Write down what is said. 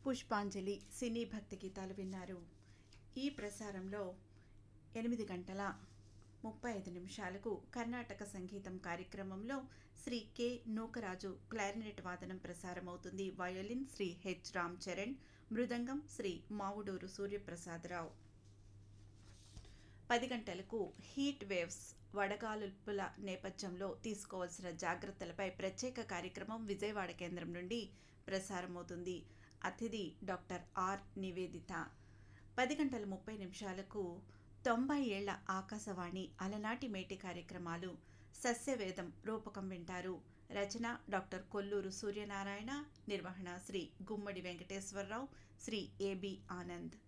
పుష్పాంజలి సినీ భక్తి గీతాలు విన్నారు ఈ ప్రసారంలో ఎనిమిది గంటల ముప్పై ఐదు నిమిషాలకు కర్ణాటక సంగీతం కార్యక్రమంలో శ్రీ కె నూకరాజు క్లారినెట్ వాదనం ప్రసారమవుతుంది వయోలిన్ శ్రీ హెచ్ రామ్ చరణ్ మృదంగం శ్రీ మావుడూరు సూర్యప్రసాదరావు పది గంటలకు హీట్ వేవ్స్ వడగాలుపుల నేపథ్యంలో తీసుకోవాల్సిన జాగ్రత్తలపై ప్రత్యేక కార్యక్రమం విజయవాడ కేంద్రం నుండి ప్రసారమవుతుంది అతిథి డాక్టర్ ఆర్ నివేదిత పది గంటల ముప్పై నిమిషాలకు తొంభై ఏళ్ల ఆకాశవాణి అలనాటి మేటి కార్యక్రమాలు సస్యవేదం రూపకం వింటారు రచన డాక్టర్ కొల్లూరు సూర్యనారాయణ నిర్వహణ శ్రీ గుమ్మడి వెంకటేశ్వరరావు శ్రీ ఏబి ఆనంద్